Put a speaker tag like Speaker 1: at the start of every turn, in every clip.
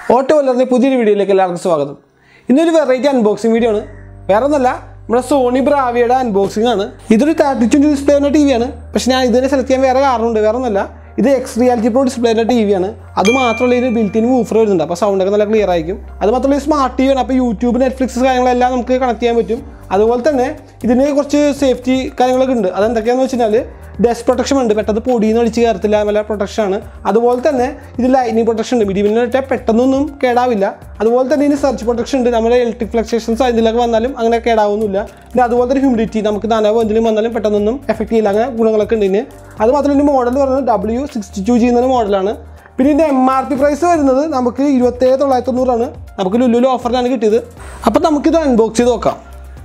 Speaker 1: auto വളർന്ന പുതിയൊരു വീഡിയോയിലേക്ക് എല്ലാവർക്കും സ്വാഗതം ഇന്നൊരു വെറൈറ്റി അൺബോക്സിംഗ് വീഡിയോ ആണ് വേറെ ഒന്നല്ല നമ്മുടെ സോണി ബ്രാവിയുടെ അൺബോക്സിംഗ് ആണ് ഇതൊരു തേർട്ടി ടു ഡിസ്പ്ലേ ഉള്ള ടി വിയാണ് പക്ഷേ ഞാൻ ഇതിനെ സെലക്ട് ചെയ്യാൻ വേറെ കാരണമുണ്ട് വേറെ ഒന്നല്ല ഇത് എക്സ് റിയാലിറ്റി പ്രോ ഡിസ്പ്ലേയുടെ ടി വിയാണ് അത് മാത്രമല്ല ഇതിന് ബിൽറ്റിൻ വൂഫർ വരുന്നുണ്ട് അപ്പോൾ സൗണ്ടൊക്കെ നല്ല ക്ലിയർ ആയിരിക്കും അത് മാത്രമല്ല സ്മാർട്ട് ടി വിയാണ് അപ്പോൾ യൂട്യൂബ് നെറ്റ്ഫ്ലിക്സ് കാര്യങ്ങളെല്ലാം നമുക്ക് കണക്ട് ചെയ്യാൻ പറ്റും അതുപോലെ തന്നെ ഇതിന് കുറച്ച് സേഫ്റ്റി കാര്യങ്ങളൊക്കെ ഉണ്ട് അതെന്തൊക്കെയാണെന്ന് വെച്ച് കഴിഞ്ഞാൽ ഡസ്റ്റ് പ്രൊട്ടക്ഷൻ ഉണ്ട് പെട്ടെന്ന് പൊടിയൊന്നും അടിച്ച് കയറത്തില്ല നല്ല പ്രൊട്ടക്ഷൻ ആണ് അതുപോലെ തന്നെ ഇത് ലൈനിങ് പ്രൊട്ടക്ഷൻ ഉണ്ട് ഇടിമിന്നിട്ട് പെട്ടെന്നൊന്നും കേടാവില്ല അതുപോലെ തന്നെ ഇതിന് സർച്ച് പ്രൊട്ടക്ഷൻ ഉണ്ട് നമ്മുടെ ഇലക്ട്രിക് ഫ്ലക്സേഷൻസ് ഇതിലൊക്കെ വന്നാലും അങ്ങനെ കേടാവുന്നില്ല പിന്നെ അതുപോലെ തന്നെ ഹ്യൂമിഡിറ്റി നമുക്ക് നനവോ എന്തെങ്കിലും വന്നാലും പെട്ടെന്നൊന്നും എഫക്റ്റ് ചെയ്യില്ല അങ്ങനെ ഗുണങ്ങളൊക്കെ ഉണ്ട് ഇതിന് അത് മാത്രമല്ല ഇതിൻ്റെ മോഡൽ പറയുന്നത് ഡബ്ല്യു സിക്സ്റ്റി ടു ജി എന്ന മോഡലാണ് പിന്നെ ഇതിൻ്റെ എം ആർ പി പ്രൈസ് വരുന്നത് നമുക്ക് ഇരുപത്തേഴ് തൊള്ളായിരത്തി തൊണ്ണൂറാണ് നമുക്ക് ലുലുവിൽ ഓഫറിലാണ് കിട്ടിയത് അപ്പോൾ നമുക്കിത് അൺബോക്സ് ചെയ്ത് നോക്കാം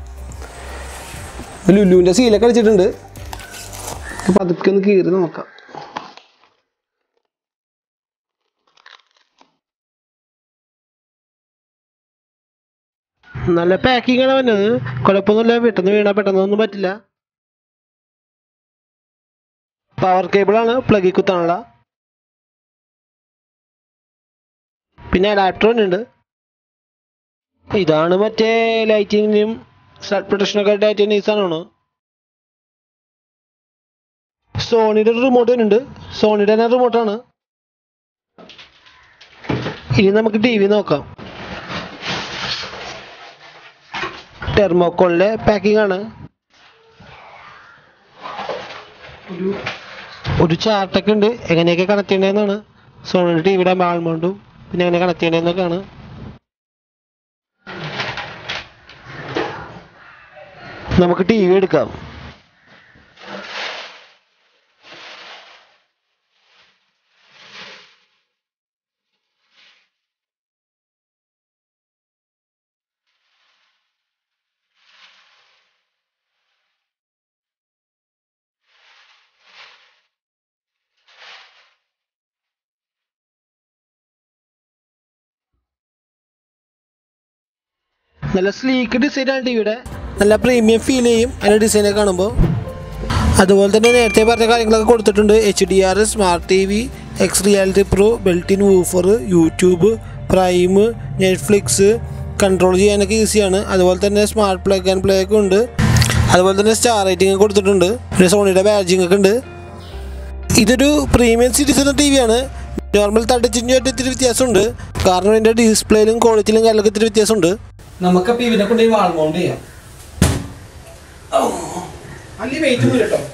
Speaker 1: ലുലുവിൻ്റെ സീലൊക്കെ അടിച്ചിട്ടുണ്ട് അപ്പോൾ അതൊക്കെ ഒന്ന് കീറി നോക്കാം നല്ല പാക്കിംഗ് ആണ് വന്നത് കുഴപ്പമൊന്നുമില്ല പെട്ടെന്ന് വീണാൽ പെട്ടെന്നൊന്നും പറ്റില്ല പവർ കേബിളാണ് പ്ലഗിൽ കുത്താനുള്ള പിന്നെ അഡാപ്റ്റർ ഉണ്ട് ഇതാണ് മറ്റേ ലൈറ്റിങ്ങിനും സ്റ്റാർട്ട് പ്രൊട്ടക്ഷനൊക്കെ ആയിട്ട് ഏറ്റവും നൈസ് ആണ് സോണിയുടെ ഒരു റിമോട്ട് ഉണ്ട് സോണിയുടെ തന്നെ റിമോട്ടാണ് ഇനി നമുക്ക് ടി വി നോക്കാം ടെർമോക്കോളിന്റെ പാക്കിംഗ് ആണ് ഒരു ഒരു ചാർട്ടൊക്കെ ഉണ്ട് എങ്ങനെയൊക്കെ കണക്ട് ചെയ്യണമെന്നാണ് സോണിയുടെ ടി വിയുടെ മാൾമൗണ്ടും പിന്നെ എങ്ങനെ കണക്ട് ചെയ്യണമെന്നൊക്കെയാണ് നമുക്ക് ടി വി എടുക്കാം നല്ല സ്ലീക്ക് ഡിസൈനാണ് ടിവിയുടെ നല്ല പ്രീമിയം ഫീൽ ചെയ്യും അതിൻ്റെ ഡിസൈനൊക്കെ കാണുമ്പോൾ അതുപോലെ തന്നെ നേരത്തെ പറഞ്ഞ കാര്യങ്ങളൊക്കെ കൊടുത്തിട്ടുണ്ട് H D R smart T V X reality pro built in woofer YouTube prime Netflix control ചെയ്യാനൊക്കെ ഈസിയാണ് അതുപോലെ തന്നെ സ്മാർട്ട് പ്ലഗ് ആൻഡ് പ്ലേ ഒക്കെ ഉണ്ട് അതുപോലെ തന്നെ സ്റ്റാർ റേറ്റിംഗ് കൊടുത്തിട്ടുണ്ട് പിന്നെ സോണിയുടെ ബാഡ്ജിങ് ഒക്കെ ഉണ്ട് ഇതൊരു പ്രീമിയം സീരീസ് എന്ന ടി വിയാണ് നോർമൽ തട്ടിച്ചിഞ്ചുമായിട്ട് ഇത്തിരി വ്യത്യാസമുണ്ട് കാരണം ഇതിൻ്റെ ഡിസ്പ്ലേയിലും ക്വാളിറ്റിയിലും കാര്യങ്ങളൊക്കെ ഇത്തിരി വ്യത്യാസമുണ്ട് നമുക്കപ്പോൾ ഇവനെ കൊണ്ട് വാൾ മൗണ്ട് ചെയ്യാം അല്ലി വെയിറ്റ് ഒന്നും കേട്ടോ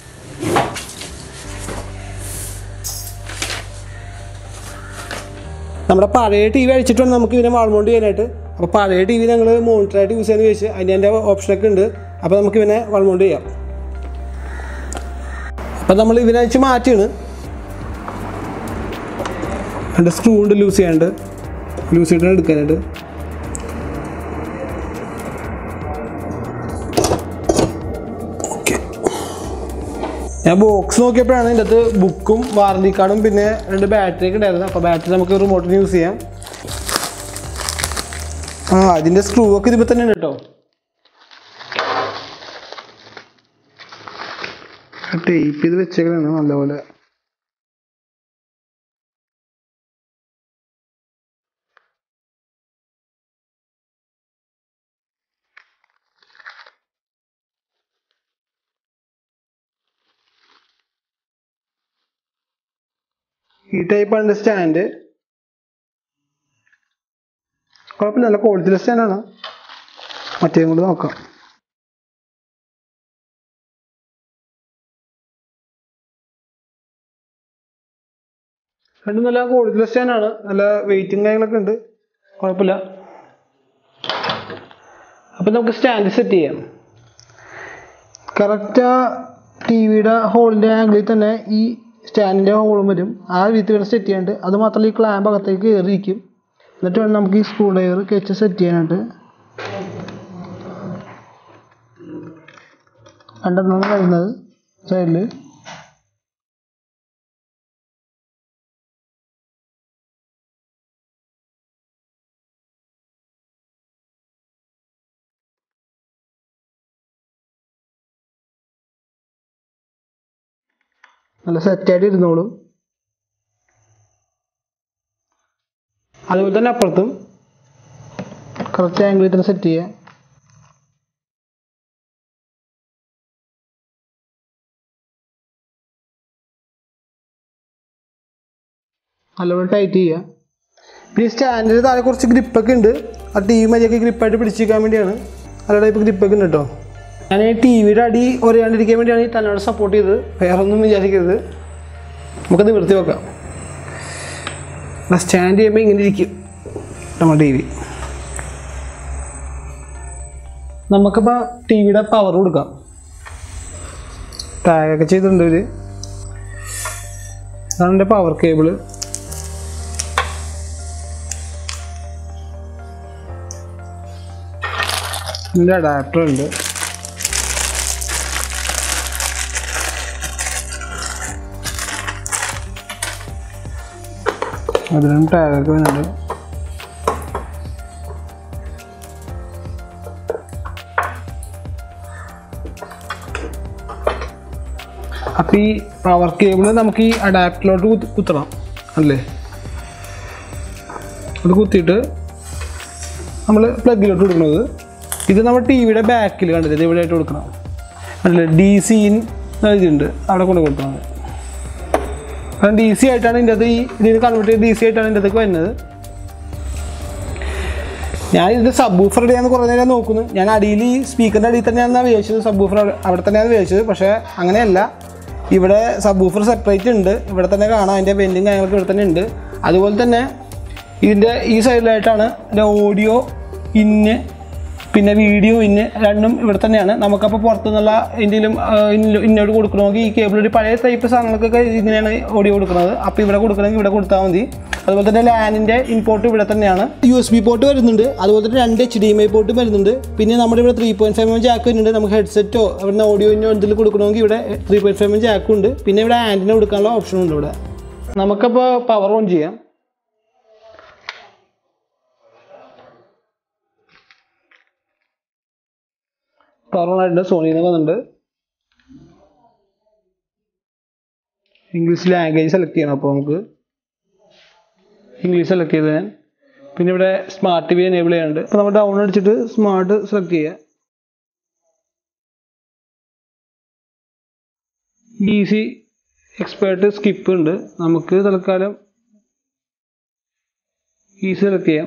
Speaker 1: നമ്മുടെ പഴയ ടി വി അടിച്ചിട്ട് വേണം നമുക്ക് ഇതിനെ വാൾ മൗണ്ട് ചെയ്യാനായിട്ട് അപ്പോൾ പഴയ ടി വി ഞങ്ങൾ മോണിറ്ററായിട്ട് യൂസ് ചെയ്യാന്ന് ചോദിച്ചു അതിൻ്റെ എൻ്റെ ഓപ്ഷനൊക്കെ ഉണ്ട് അപ്പോൾ നമുക്ക് ഇവനെ വാൾ മൗണ്ട് ചെയ്യാം അപ്പം നമ്മൾ ഇവനെ അയച്ച് മാറ്റിയാണ് എൻ്റെ സ്ക്രൂ ഉണ്ട് ലൂസ് ചെയ്യാണ്ട് ലൂസ് ചെയ്തിട്ട് എടുക്കാനായിട്ട് ഓക്കെ ഞാൻ ബോക്സ് നോക്കിയപ്പോഴാണ് ഇതിൻ്റെ അകത്ത് ബുക്കും വാറണ്ടി കാർഡും പിന്നെ രണ്ട് ബാറ്ററി ഒക്കെ ഉണ്ടായിരുന്നു അപ്പോൾ ബാറ്ററി നമുക്ക് റിമോട്ടിന് യൂസ് ചെയ്യാം ആ ഇതിൻ്റെ സ്ക്രൂ ഒക്കെ ഇതിപ്പോൾ തന്നെ ഉണ്ട് കേട്ടോ ടേപ്പ് ചെയ്ത് വെച്ചേക്കണാണ് നല്ലപോലെ ഈ ടൈപ്പാണ് സ്റ്റാൻഡ് കുഴപ്പമില്ല നല്ല ക്വാളിറ്റിയിലെ സ്റ്റാൻഡാണ് മറ്റേ കൂടെ നോക്കാം രണ്ടും നല്ല ക്വാളിറ്റിയിലെ സ്റ്റാൻഡാണ് നല്ല വെയിറ്റും കാര്യങ്ങളൊക്കെ ഉണ്ട് കുഴപ്പമില്ല അപ്പം നമുക്ക് സ്റ്റാൻഡ് സെറ്റ് ചെയ്യാം കറക്റ്റ് ആ ടി വിയുടെ ഹോളിൻ്റെ ആംഗിളിൽ തന്നെ ഈ സ്റ്റാൻഡിൻ്റെ ഹോളും വരും ആ രീതിയിൽ വേണം സെറ്റ് ചെയ്യാണ്ട് അത് മാത്രമല്ല ഈ ക്ലാമ്പ് അകത്തേക്ക് കയറിയിരിക്കും എന്നിട്ട് വേണം നമുക്ക് ഈ സ്ക്രൂ ഡ്രൈവർ കെച്ച് സെറ്റ് ചെയ്യാനായിട്ട് രണ്ടെണ്ണം വരുന്നത് സൈഡിൽ നല്ല സെറ്റായിട്ട് ഇരുന്നോളും അതുപോലെ തന്നെ അപ്പുറത്തും കറക്റ്റ് ആംഗിളിൽ തന്നെ സെറ്റ് ചെയ്യുക നല്ലപോലെ ടൈറ്റ് ചെയ്യുക പിന്നെ ഈ സ്റ്റാൻഡിന് താഴെ കുറച്ച് ഗ്രിപ്പൊക്കെ ഉണ്ട് ആ ടി വി മതിയൊക്കെ ഗ്രിപ്പായിട്ട് പിടിച്ചിരിക്കാൻ വേണ്ടിയാണ് നല്ല ടൈപ്പ് ഗ്രിപ്പൊക്കെ ഉണ്ട് കേട്ടോ ഞാൻ ഈ ടി വിയുടെ അടി ഒരയാണ്ടിരിക്കാൻ വേണ്ടിയാണ് ഈ തന്നോട് സപ്പോർട്ട് ചെയ്തത് വേറെ ഒന്നും വിചാരിക്കരുത് നമുക്കത് നിവർത്തി വെക്കാം സ്റ്റാൻഡ് ചെയ്യുമ്പോൾ ഇങ്ങനെ ഇരിക്കും നമ്മുടെ ടി വി നമുക്കിപ്പോൾ ടി വിയുടെ പവർ കൊടുക്കാം ടാഗൊക്കെ ചെയ്തിട്ടുണ്ട് ഇവർ അതാണ് എൻ്റെ പവർ കേബിള് ഇതിൻ്റെ അഡാപ്റ്റർ ഉണ്ട് അതിനും ടാഗൊക്കെ വരുന്നുണ്ട് അപ്പം ഈ പവർ കേബിള് നമുക്ക് ഈ അഡാപ്റ്ററിലോട്ട് കുത്തി കുത്തണം അല്ലേ അത് കുത്തിയിട്ട് നമ്മൾ പ്ലഗിലോട്ട് കൊടുക്കുന്നത് ഇത് നമ്മുടെ ടി വിയുടെ ബാക്കിൽ കണ്ടില്ലേ ഇത് ഇവിടെ ആയിട്ട് കൊടുക്കണം അല്ലേ ഡി സി ഇൻ എഴുതിയിട്ടുണ്ട് അവിടെ കൊണ്ട് കൊടുക്കണം കാരണം ഡി സി ആയിട്ടാണ് ഇതിൻ്റെ അത് ഈ ഇതിന് കൺവേർട്ട് ചെയ്ത് ഡി സി ആയിട്ടാണ് ഇതിൻ്റെ അതൊക്കെ വരുന്നത് ഞാൻ ഇത് സബ് ബൂഫർ ഇടയാന്ന് കുറേ നേരം നോക്കുന്നു ഞാൻ അടിയിൽ ഈ സ്പീക്കറിൻ്റെ അടിയിൽ തന്നെയാണ് വിചാരിച്ചത് സബ് ബൂഫർ അവിടെ തന്നെയാണ് വിചാരിച്ചത് പക്ഷേ അങ്ങനെയല്ല ഇവിടെ സബ് ബൂഫർ സെപ്പറേറ്റ് ഉണ്ട് ഇവിടെ തന്നെ കാണാം അതിൻ്റെ വെൻറ്റും കാര്യങ്ങളൊക്കെ ഇവിടെ തന്നെ ഉണ്ട് അതുപോലെ തന്നെ ഇതിൻ്റെ ഈ സൈഡിലായിട്ടാണ് ഇതിൻ്റെ ഓഡിയോ ഇന്ന് പിന്നെ വീഡിയോ ഇന്ന് രണ്ടും ഇവിടെ തന്നെയാണ് നമുക്കപ്പോൾ പുറത്തുനിന്നുള്ള എന്തെങ്കിലും ഇന്നോട് കൊടുക്കണമെങ്കിൽ ഈ കേബിൾ ഒരു പഴയ ടൈപ്പ് സാധനങ്ങൾക്കൊക്കെ ഇങ്ങനെയാണ് ഓഡിയോ കൊടുക്കുന്നത് അപ്പോൾ ഇവിടെ കൊടുക്കണമെങ്കിൽ ഇവിടെ കൊടുത്താൽ മതി അതുപോലെ തന്നെ ലാനിൻ്റെ ഇൻപോർട്ട് ഇവിടെ തന്നെയാണ് യു എസ് ബി പോർട്ട് വരുന്നുണ്ട് അതുപോലെ തന്നെ രണ്ട് എച്ച് ഡി എം ഐ പോർട്ടും വരുന്നുണ്ട് പിന്നെ നമ്മുടെ ഇവിടെ three point five M jack വരുന്നുണ്ട് നമുക്ക് ഹെഡ്സെറ്റോ അവിടെ ഓഡിയോയിനോ എന്തെങ്കിലും കൊടുക്കണമെങ്കിൽ ഇവിടെ ത്രീ പോയിന്റ് ഫൈവ് എം ജാക്കും ഉണ്ട് പിന്നെ ഇവിടെ ആൻറ്റിനെ കൊടുക്കാനുള്ള ഓപ്ഷനും ഉണ്ട് ഇവിടെ നമുക്കപ്പോൾ പവർ ഓൺ ചെയ്യാം പവർ ഓൺ ആയിട്ടുണ്ട് സോണിയിൽ നിന്ന് വന്നിട്ടുണ്ട് ഇംഗ്ലീഷ് ലാംഗ്വേജ് സെലക്ട് ചെയ്യണം അപ്പോൾ നമുക്ക് ഇംഗ്ലീഷ് സെലക്ട് ചെയ്ത് ഞാൻ പിന്നെ ഇവിടെ സ്മാർട്ട് ടി വി എനേബിൾ ചെയ്യാനുണ്ട് അപ്പോൾ നമ്മൾ ഡൗൺ അടിച്ചിട്ട് സ്മാർട്ട് സെലക്ട് ചെയ്യുക ഈസി എക്സ്പേർട്ട് സ്കിപ്പ് ഉണ്ട് നമുക്ക് തൽക്കാലം ഈസി സെലക്ട് ചെയ്യാം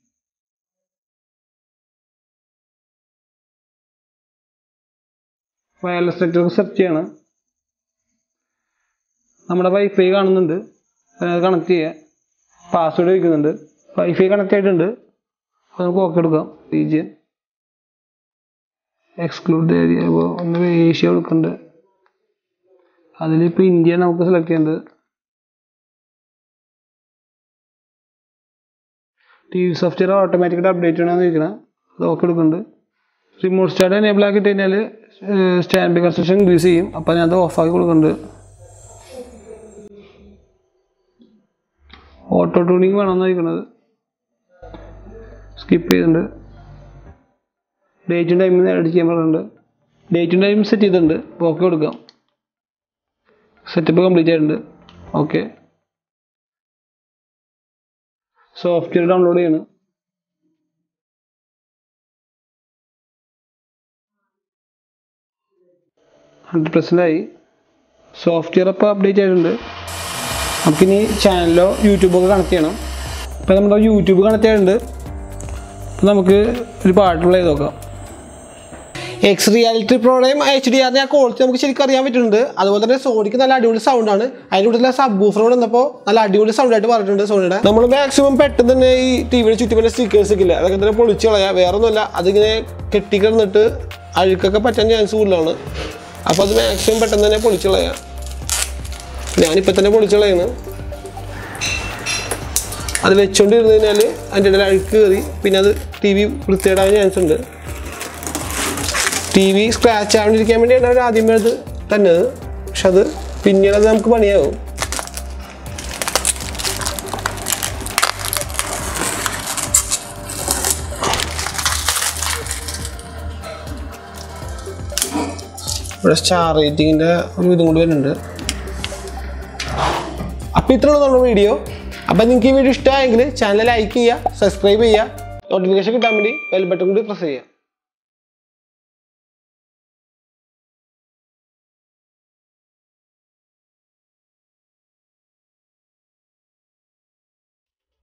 Speaker 1: വയർലെസ് നെറ്റ്വർക്ക് സെർച്ച് ചെയ്യണം നമ്മുടെ വൈഫൈ കാണുന്നുണ്ട് അതിനകത്ത് കണക്ട് ചെയ്യുക പാസ്വേഡ് വയ്ക്കുന്നുണ്ട് വൈഫൈ കണക്ട് ആയിട്ടുണ്ട് അപ്പോൾ നമുക്ക് ഓക്കെ എടുക്കാം റീജിയൻ എക്സ്ക്ലൂഡ് ഏരിയ അപ്പോൾ ഒന്ന് ഏഷ്യ കൊടുക്കുന്നുണ്ട് അതിലിപ്പോൾ ഇന്ത്യ നമുക്ക് സെലക്ട് ചെയ്യേണ്ടത് ടി വി സോഫ്റ്റ്വെയർ ഓട്ടോമാറ്റിക്കായിട്ട് അപ്ഡേറ്റ് ചെയ്യണമെന്ന് ചോദിക്കണം അത് ഓക്കെ എടുക്കുന്നുണ്ട് റിമോട്ട് സ്റ്റാർട്ട് എനേബിൾ ആക്കിയിട്ട് കഴിഞ്ഞാൽ സ്റ്റാൻഡ് ബൈ കൺസ്ട്രക്ഷൻ ഇൻക്രീസ് ചെയ്യും അപ്പോൾ ഞാൻ അത് ഓഫാക്കി കൊടുക്കുന്നുണ്ട് ഓട്ടോ ട്യൂണിങ് വേണമെന്ന് ചോദിക്കണത് സ്കിപ്പ് ചെയ്തിട്ടുണ്ട് ഡേറ്റും ടൈമും എഡിറ്റ് ചെയ്യാൻ പറഞ്ഞിട്ടുണ്ട് ഡേറ്റും ടൈം സെറ്റ് ചെയ്തിട്ടുണ്ട് അപ്പോൾ ഓക്കെ കൊടുക്കാം സെറ്റപ്പ് കംപ്ലീറ്റ് ആയിട്ടുണ്ട് ഓക്കെ സോഫ്റ്റ്വെയർ ഡൗൺലോഡ് ചെയ്യണം ഹൺഡ്രഡ് പെർസെൻ്റ് ആയി സോഫ്റ്റ്വെയർ അപ്പോൾ അപ്ഡേറ്റ് ആയിട്ടുണ്ട് നമുക്കിനി ചാനലോ യൂട്യൂബോ ഒക്കെ കണക്ട് ചെയ്യണം ഇപ്പോൾ നമ്മുടെ യൂട്യൂബ് കണക്ട് ആയിട്ടുണ്ട് അപ്പോൾ നമുക്ക് ഒരു പാട്ട് പ്ലേ ചെയ്ത് നോക്കാം എക്സ് റിയാലിറ്റി പ്രോയുടെയും എച്ച് ഡി ആറിൻ്റെ ആ ക്വാളിറ്റി നമുക്ക് ശരിക്കും അറിയാൻ പറ്റുന്നുണ്ട് അതുപോലെ തന്നെ സോണിക്ക് നല്ല അടിപൊളി സൗണ്ടാണ് അതിൻ്റെ കൂടെ സബ് ബൂഫറോട് വന്നപ്പോൾ നല്ല അടിപൊളി സൗണ്ട് ആയിട്ട് പറഞ്ഞിട്ടുണ്ട് സോണിയുടെ നമ്മൾ മാക്സിമം പെട്ടെന്ന് തന്നെ ഈ ടി വിയുടെ ചുറ്റും സ്റ്റിക്കേഴ്സ് ഒക്കെ ഇല്ല അതൊക്കെ തന്നെ പൊളിച്ച് കളയാം വേറെ ഒന്നുമല്ല അതിങ്ങനെ കെട്ടിക്കിടന്നിട്ട് അഴുക്കൊക്കെ പറ്റാൻ ചാൻസ് കൂടുതലാണ് അപ്പോൾ അത് മാക്സിമം പെട്ടെന്ന് തന്നെ പൊളിച്ച് കളയാം ഞാനിപ്പോൾ തന്നെ പൊളിച്ച് കളയാണ് അത് വെച്ചോണ്ടിരുന്നു കഴിഞ്ഞാൽ അതിൻ്റെ ഇടയിൽ അഴുക്ക് കയറി പിന്നെ അത് ടി വി വൃത്തികേടാൻ ചാൻസ് ഉണ്ട് ടി വി സ്ക്രാച്ച് ആവാണ്ടിരിക്കാൻ വേണ്ടിയാണ് അവർ ആദ്യമേ അത് തന്നത് പക്ഷെ അത് പിന്നീട് അത് നമുക്ക് പണിയാവും ഇവിടെ സ്റ്റാർ റേറ്റിങ്ങിൻ്റെ ഒരു ഇതും കൂടി വരുന്നുണ്ട് അപ്പോൾ ഇത്രയുള്ള നമ്മുടെ വീഡിയോ അപ്പം നിങ്ങൾക്ക് ഈ വീഡിയോ ഇഷ്ടമായെങ്കിൽ ചാനൽ ലൈക്ക് ചെയ്യുക സബ്സ്ക്രൈബ് ചെയ്യുക നോട്ടിഫിക്കേഷൻ കിട്ടാൻ വേണ്ടി ബെൽ ബട്ടൺ കൂടി പ്രസ് ചെയ്യുക